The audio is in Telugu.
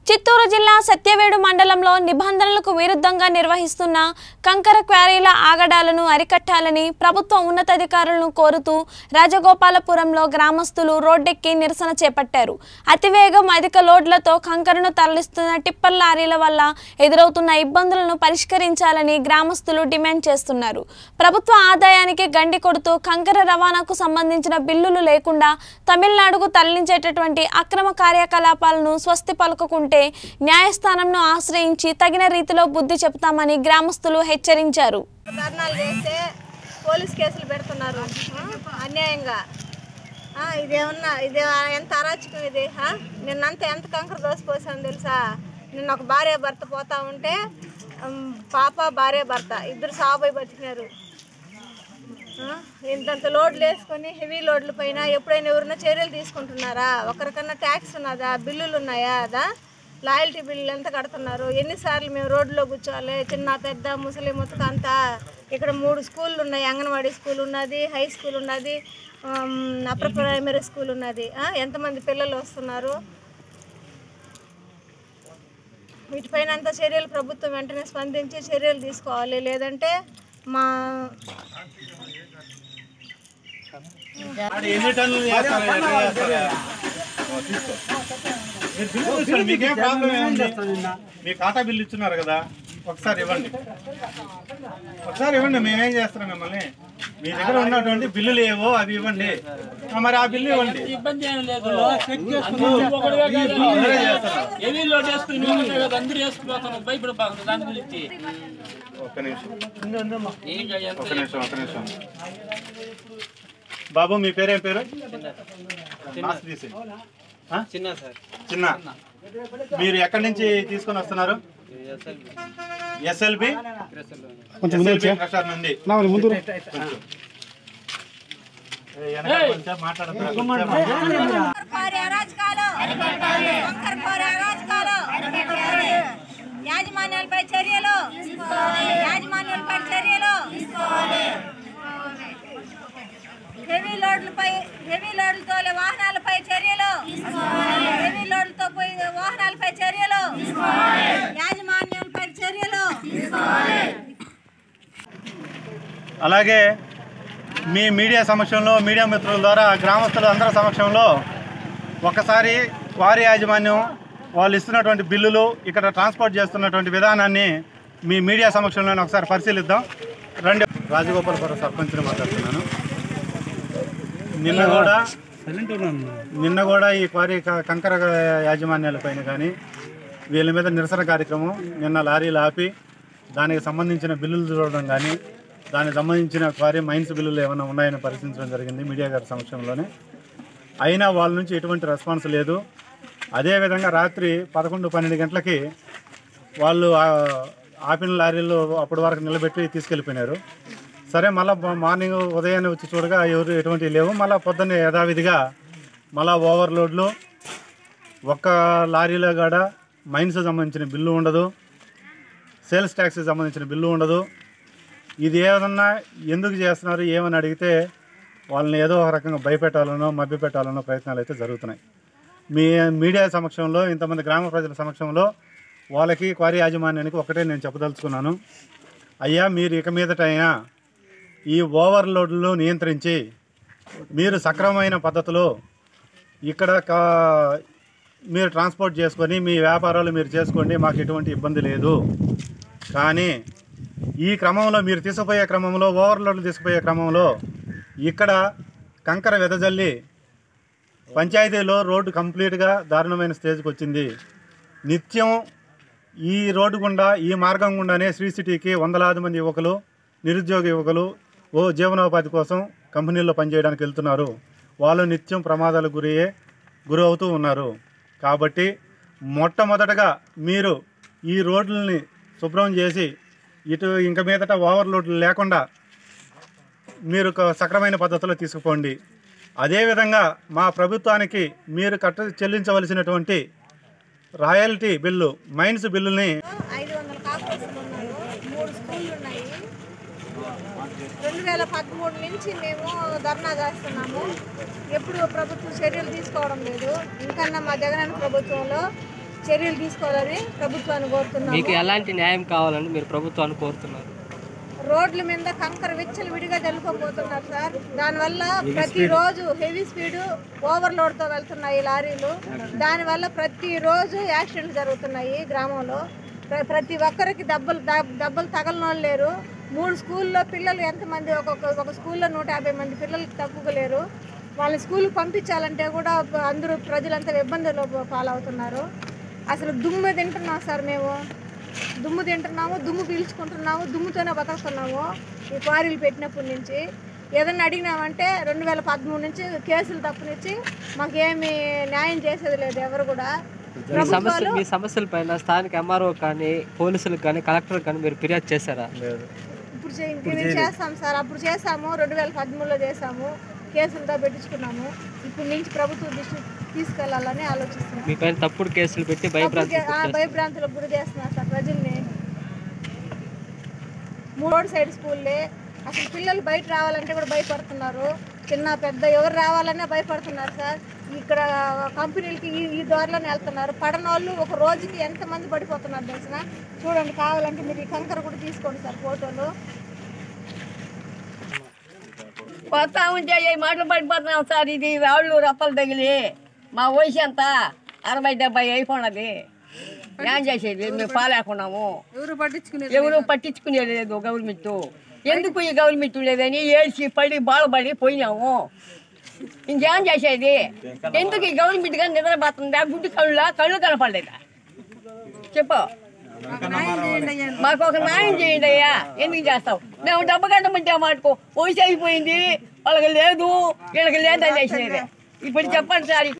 చిత్తూరు జిల్లా సత్యవేడు మండలంలో నిబంధనలకు విరుద్ధంగా నిర్వహిస్తున్న కంకర క్వారీల ఆగడాలను అరికట్టాలని ప్రభుత్వ ఉన్నతాధికారులను కోరుతూ రాజగోపాలపురంలో గ్రామస్తులు రోడ్డెక్కి నిరసన చేపట్టారు అతివేగం అధిక లోడ్లతో కంకరను తరలిస్తున్న టిప్పర్ లారీల వల్ల ఎదురవుతున్న ఇబ్బందులను పరిష్కరించాలని గ్రామస్తులు డిమాండ్ చేస్తున్నారు ప్రభుత్వ ఆదాయానికి గండి కొడుతూ కంకర రవాణాకు సంబంధించిన బిల్లులు లేకుండా తమిళనాడుకు తరలించేటటువంటి అక్రమ కార్యకలాపాలను స్వస్తి పలుకుకుంటే న్యాయస్థానంను ఆశ్రయించి తగిన రీతిలో బుద్ధి చెబుతామని గ్రామస్తులు హెచ్చరించారు ధర్నాలు చేస్తే పోలీస్ కేసులు పెడుతున్నారు ఆ? అన్యాయంగా ఆ, ఇదేమన్నా ఇదే ఎంత అరాచకం ఇది ఆ? నిన్నంతా ఎంత కంకర దోసిపోసాను తెలుసా నిన్న ఒక భార్య భర్త పోతా ఉంటే ఉమ్, పాప భార్య భర్త ఇద్దరు సాబోయి బతికినారు ఆ? ఇంతంత లోడ్లు వేసుకొని హెవీ లోడ్ల పైన ఎప్పుడైనా ఎవరైనా చర్యలు తీసుకుంటున్నారా ఒకరికన్నా ట్యాక్స్ ఉన్నదా బిల్లులు ఉన్నాయా అదా లాయల్టీ బిల్లులు ఎంత కడుతున్నారు ఎన్నిసార్లు మేము రోడ్లో కూర్చోవాలి చిన్న పెద్ద ముసలి ముతక అంతా ఇక్కడ మూడు స్కూళ్ళు ఉన్నాయి అంగన్వాడీ స్కూల్ ఉన్నది హై స్కూల్ ఉన్నది ఆమ్, అప్పర్ ప్రైమరీ స్కూల్ ఉన్నది ఆ? ఎంతమంది పిల్లలు వస్తున్నారు వీటిపైన అంతా చర్యలు ప్రభుత్వం వెంటనే స్పందించి చర్యలు తీసుకోవాలి లేదంటే మా ఆడ ఎన్ని టన్నులు చేస్తారు ఎట్లా చేస్తారు ఓ, తీసుకో మీరు బిల్లు తీసుకోండి మీకేం ప్రాబ్లం ఏముంది మీ ఖాతా బిల్లు ఇచ్చున్నారు కదా ఒకసారి ఇవ్వండి ఒకసారి ఇవ్వండి మేమేం చేస్తున్నాం మిమ్మల్ని మీ దగ్గర ఉన్నటువంటి బిల్లులు ఏవో అవి ఇవ్వండి ఆ, మరి ఆ బిల్లు ఇవ్వండి ఇబ్బంది ఏం లేదు అందరూ ఒకడుగా కాదు. అందరూ చేస్తున్నారు హెవీ లోడ్ వేసుకుని మేము ఉంటాం కదా, అందరూ వేసుకుపోతాం భయపడబాకండి దాని గురించి ఒక్క నిమిషం ఏం చేయాలి? ఒక్క నిమిషం ఒక్క నిమిషం బాబు మీ పేరేం పేరు మాస్క్ తీసేయ్. ఆ? చిన్న సార్ చిన్న మీరు ఎక్కడి నుంచి తీసుకొని వస్తున్నారు ఎస్ఎల్బి ఎస్ఎల్బి క్రషర్ నుండి కొంచెం. ఏ, వెనక కొంచెం మాట్లాడతారా? కొంచెం. కోరే అరాచకాలు వంకర కోరే అరాచకాలు యాజమాన్యాలపై చర్యలు యాజమాన్యాలపై చర్యలు హెవీ లోడ్లపై హెవీ లోడ్లు తోలే వాహనాలపై చర్యలు హెవీ లోడ్లతో పోయి వాహనాలపై చర్యలు యాజమాన్యంపై చర్యలు అలాగే మీ మీడియా సమక్షంలో మీడియా మిత్రుల ద్వారా గ్రామస్తుల అందరి సమక్షంలో ఒకసారి క్వారీ యాజమాన్యం వాళ్ళు ఇస్తున్నటువంటి బిల్లులు ఇక్కడ ట్రాన్స్పోర్ట్ చేస్తున్నటువంటి విధానాన్ని మీ మీడియా సమక్షంలో ఒకసారి పరిశీలిద్దాం రండి రాజగోపాలపురం సర్పంచ్ని మాట్లాడుతున్నాను నిన్న కూడా నిన్న కూడా ఈ క్వారీ క- కంకర యాజమాన్యాల పైన కానీ వీళ్ళ మీద నిరసన కార్యక్రమం నిన్న లారీలు ఆపి దానికి సంబంధించిన బిల్లులు చూడడం కానీ దానికి సంబంధించిన క్వారీ మైన్స్ బిల్లులు ఏమైనా ఉన్నాయని పరిశీలించడం జరిగింది మీడియా గారి సమక్షంలోనే అయినా వాళ్ళ నుంచి ఎటువంటి రెస్పాన్స్ లేదు అదేవిధంగా రాత్రి పదకొండు పన్నెండు గంటలకి వాళ్ళు ఆ- ఆపిన లారీలు అప్పటి వరకు నిలబెట్టి తీసుకెళ్ళిపోయినారు సరే మళ్ళీ మార్నింగ్ ఉదయాన్నే వచ్చి చూడగా ఎవరు ఎటువంటి లేవు మళ్ళీ పొద్దున్నే యథావిధిగా మళ్ళా ఓవర్లోడ్లు ఒక్క లారీలో కాడ మైన్స్ సంబంధించిన బిల్లు ఉండదు సేల్స్ ట్యాక్స్కి సంబంధించిన బిల్లు ఉండదు ఇది ఏదన్నా ఎందుకు చేస్తున్నారు ఏమని అడిగితే వాళ్ళని ఏదో ఒక రకంగా భయపెట్టాలనో మభ్యపెట్టాలనో ప్రయత్నాలు అయితే జరుగుతున్నాయి మీ మీడియా సమక్షంలో ఇంతమంది గ్రామ ప్రజల సమక్షంలో వాళ్ళకి క్వారీ యాజమాన్యానికి ఒకటే నేను చెప్పదలుచుకున్నాను అయ్యా మీరు ఇక మీదట అయినా ఈ ఓవర్లోడ్లను నియంత్రించి మీరు సక్రమమైన పద్ధతిలో ఇక్కడ కా- మీరు ట్రాన్స్పోర్ట్ చేసుకొని మీ వ్యాపారాలు మీరు చేసుకోండి మాకు ఎటువంటి ఇబ్బంది లేదు కానీ ఈ క్రమంలో మీరు తీసుకుపోయే క్రమంలో ఓవర్లోడ్లు తీసుకుపోయే క్రమంలో ఇక్కడ కంకర వెదజల్లి పంచాయతీలో రోడ్డు కంప్లీట్గా దారుణమైన స్టేజ్కి వచ్చింది నిత్యం ఈ రోడ్డు గుండా ఈ మార్గం గుండానే శ్రీ సిటీకి వందలాది మంది యువకులు నిరుద్యోగ యువకులు ఓ జీవనోపాధి కోసం కంపెనీల్లో పనిచేయడానికి వెళ్తున్నారు వాళ్ళు నిత్యం ప్రమాదాలకు గురయ్యే గురి అవుతూ ఉన్నారు కాబట్టి మొట్టమొదటగా మీరు ఈ రోడ్లని శుభ్రం చేసి ఇటు ఇంక మీదట ఓవర్లోడ్లు లేకుండా మీరు ఒక సక్రమైన పద్ధతిలో తీసుకుపోండి అదేవిధంగా మా ప్రభుత్వానికి మీరు కట్ట చెల్లించవలసినటువంటి రాయల్టీ బిల్లు మైన్స్ బిల్లుని ఐదు వందల కాపురస్తులు ఉన్నారు మూడు స్కూళ్ళు ఉన్నాయి రెండు వేల పదమూడు నుంచి మేము ధర్నా చేస్తున్నాము ఎప్పుడు ప్రభుత్వం చర్యలు తీసుకోవడం లేదు ఇంకన్నా మా జగనన్న ప్రభుత్వంలో చర్యలు తీసుకోవాలని ప్రభుత్వాన్ని కోరుతున్నాము మీకు ఎలాంటి న్యాయం కావాలని మీరు ప్రభుత్వాన్ని కోరుతున్నారు రోడ్ల మీద కంకర విచ్చలు విడిగా జల్లుకోబోతున్నారు సార్ దానివల్ల ప్రతిరోజు హెవీ స్పీడ్ ఓవర్లోడ్తో వెళ్తున్నాయి లారీలు దానివల్ల ప్రతిరోజు యాక్సిడెంట్లు జరుగుతున్నాయి గ్రామంలో ప్ర- ప్రతి ఒక్కరికి దెబ్బలు దెబ్- దెబ్బలు తగలని వాళ్ళు లేరు మూడు స్కూల్లో పిల్లలు ఎంతమంది ఒక్కొక్క ఒక స్కూల్లో నూట యాభై మంది పిల్లలకి తక్కువ లేరు వాళ్ళని స్కూల్కి పంపించాలంటే కూడా అందరూ ప్రజలంతా ఇబ్బందులు పాలవుతున్నారు అసలు దుమ్ము తింటున్నాం సార్ మేము దుమ్ము తింటున్నాము దుమ్ము పీల్చుకుంటున్నాము దుమ్ముతోనే బతుకుతున్నాము ఈ క్వారీలు పెట్టినప్పటి నుంచి ఏదన్నా అడిగినామంటే రెండు వేల పదమూడు నుంచి కేసులు తప్పనిచ్చి మాకేమి న్యాయం చేసేది లేదు ఎవరు కూడా మీ సమస్య మీ సమస్యల పైన స్థానిక ఎంఆర్ఓ కానీ పోలీసులకు కానీ కలెక్టర్ కానీ మీరు ఫిర్యాదు చేశారా ఇప్పుడు చే- ఇది చేస్తాం సార్ అప్పుడు చేసాము రెండు వేల పదమూడులో చేసాము కేసులతో పెట్టించుకున్నాము ఇప్పుడు నుంచి ప్రభుత్వం దృష్టి తీసుకెళ్లాలని ఆలోచిస్తున్నాం మీ పైన తప్పుడు కేసులు పెట్టి భయభ్రాంతి ఆ భయభ్రాంతులకు గురి చేస్తున్నారు సార్ ప్రజల్ని మూడోడు సైడ్ స్కూల్లే అసలు పిల్లలు బయట రావాలంటే కూడా భయపడుతున్నారు చిన్న పెద్ద ఎవరు రావాలన్నా భయపడుతున్నారు సార్ ఇక్కడ కంపెనీలకి ఈ ఈ దారిలోనే వెళ్తున్నారు పడనోళ్ళు ఒక రోజుకి ఎంతమంది పడిపోతున్నారు తెలిసిన చూడండి కావాలంటే మీరు ఈ కంకర కూడా తీసుకోండి సార్ ఫోటోలు కొత్త ఉంటే ఈ మాటలు పడిపోతున్నాం సార్ ఇది రాళ్ళు రప్పలు తగిలి మా వయసు ఎంత అరవై డెబ్బై అయిపోయినది ఏం చేసేది మేము పాలేకున్నాము ఎవరు పట్టించుకునే ఎవరు పట్టించుకునేది లేదు గవర్నమెంట్ ఎందుకు ఈ గవర్నమెంట్ లేదని ఏడ్చి పడి బాధపడి పోయినాము ఇంకేం చేసేది ఎందుకు ఈ గవర్నమెంట్ కానీ నిద్రపోతుందా గుడ్డి కళ్ళ కళ్ళు కనపడలేదా చెప్పు మాకు ఒక న్యాయం చేయండి అయ్యా ఎందుకు చేస్తావు మేము డబ్బు కట్టమంటే మాటకు వయసు అయిపోయింది వాళ్ళకి లేదు వీళ్ళకి లేదు అని చేసినది ఇప్పుడు చెప్పండి సార్